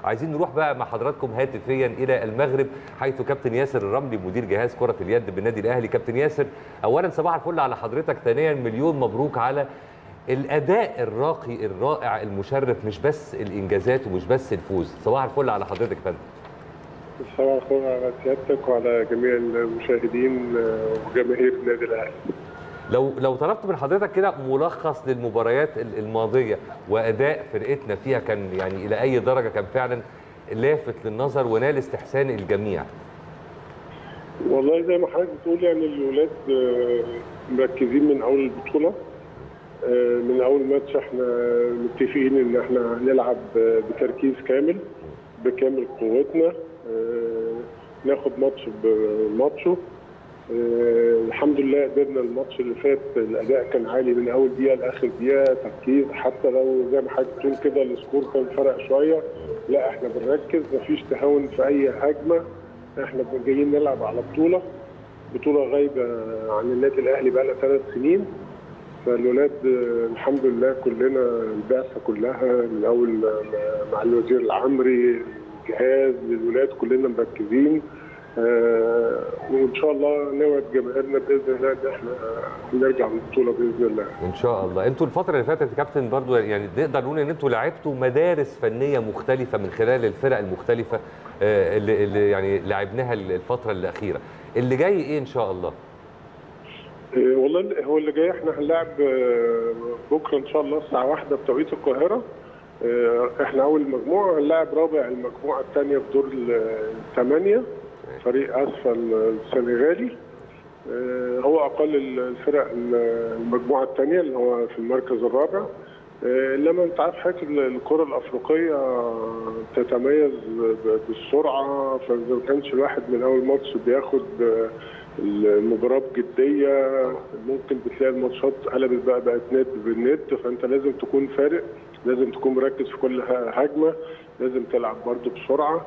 عايزين نروح بقى مع حضراتكم هاتفيا الى المغرب حيث كابتن ياسر الرملي مدير جهاز كره اليد بالنادي الاهلي كابتن ياسر اولا صباح الفل على حضرتك ثانيا مليون مبروك على الاداء الراقي الرائع المشرف مش بس الانجازات ومش بس الفوز صباح الفل على حضرتك يا فندم صباح الخير على سيادتك وعلى جميع المشاهدين وجماهير النادي الاهلي لو لو طلبت من حضرتك كده ملخص للمباريات الماضيه واداء فرقتنا فيها كان يعني الى اي درجه كان فعلا لافت للنظر ونال استحسان الجميع والله زي ما حضرتك بتقول يعني الولاد مركزين من اول البطوله من اول ماتش احنا متفقين ان احنا هنلعب بتركيز كامل بكامل قوتنا ناخد ماتش بماتشه الحمد لله قدرنا الماتش اللي فات الاداء كان عالي من اول دقيقه لاخر دقيقه تركيز حتى لو زي ما حضرتك بتقول كده السكور كان فرق شويه لا احنا بنركز مفيش تهاون في اي هجمه احنا جايين نلعب على بطوله بطوله غايبه عن النادي الاهلي بقى لها ثلاث سنين فالولاد الحمد لله كلنا البعثه كلها من اول مع الوزير العمري الجهاز الولاد كلنا مركزين آه وان شاء الله نوعد جماهيرنا باذن الله ان احنا نرجع من البطوله باذن الله. ان شاء الله، انتوا الفتره اللي فاتت يا كابتن برضو يعني نقدر نقول ان انتوا لعبتوا مدارس فنيه مختلفه من خلال الفرق المختلفه آه اللي, اللي يعني لعبناها الفتره الاخيره. اللي جاي ايه ان شاء الله؟ آه والله هو اللي جاي احنا هنلعب بكره ان شاء الله الساعه واحدة بتوقيت القاهره احنا اول مجموعه هنلاعب رابع المجموعه الثانيه في دور الثمانيه فريق اسفل السنغالي هو اقل الفرق المجموعه الثانيه اللي هو في المركز الرابع لما انت عارف حضرتك الكره الافريقيه تتميز بالسرعه فاذا ما كانش الواحد من اول ماتش بياخد المباراه بجديه ممكن بتلاقي الماتشات قلبت بقى بقت ند بالند فانت لازم تكون فارق لازم تكون مركز في كل هجمه لازم تلعب برضه بسرعه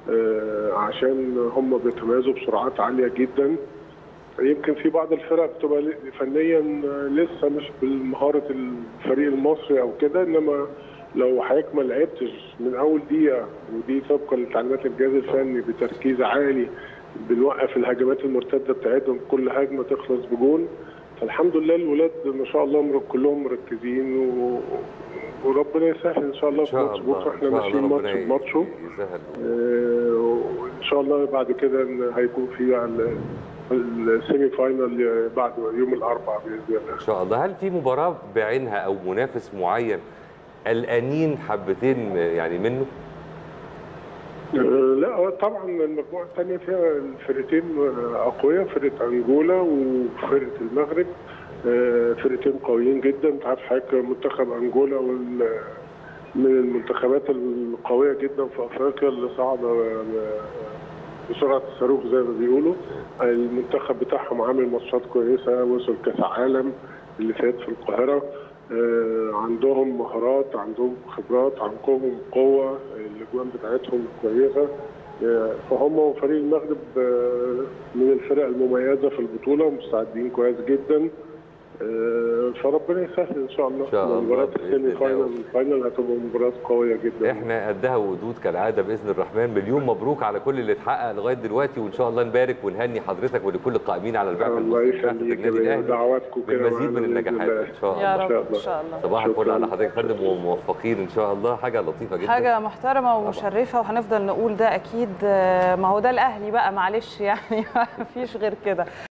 عشان هم بيتميزوا بسرعات عاليه جدا يمكن في بعض الفرق بتبقى فنيا لسه مش بالمهاره الفريق المصري او كده انما لو حضرتك ما لعبتش من اول دقيقه ودي طبقا لتعليمات الجهاز الفني بتركيز عالي بنوقف الهجمات المرتده بتاعتهم كل هجمه تخلص بجون فالحمد لله الولاد ما شاء الله كلهم مركزين و... وربنا يسهل ان شاء الله في ماتش بكره احنا ماشيين ماتش بماتشه وان شاء الله بعد كده هيكون في السيمي فاينل بعد يوم الاربعاء باذن الله ان شاء الله هل في مباراه بعينها او منافس معين قلقانين حبتين يعني منه؟ لا طبعا المجموعه الثانيه فيها الفرقتين اقوياء فرقه انجولا وفرقه المغرب فرقتين قويين جدا انت عارف حضرتك منتخب انجولا من المنتخبات القويه جدا في افريقيا اللي صعبه بسرعه الصاروخ زي ما بيقولوا المنتخب بتاعهم عامل ماتشات كويسه وصل كاس عالم اللي فات في القاهره عندهم مهارات عندهم خبرات عندهم قوه الاجوان بتاعتهم كويسه فهم وفريق المغرب من الفرق المميزه في البطوله مستعدين كويس جدا فربنا يسهل ان شاء الله ان شاء الله مباراه السيمي فاينل الفاينل هتبقى مباراه قويه جدا احنا قدها ودود كالعاده باذن الرحمن مليون مبروك على كل اللي اتحقق لغايه دلوقتي وان شاء الله نبارك ونهني حضرتك ولكل القائمين على البعثه الله يخليك دعواتكم كده بالمزيد من النجاحات ان شاء الله يا رب ان شاء الله صباح الفل على حضرتك يا فندم وموفقين ان شاء الله حاجه لطيفه جدا حاجه محترمه ومشرفه وهنفضل نقول ده اكيد ما هو ده الاهلي بقى معلش يعني ما فيش غير كده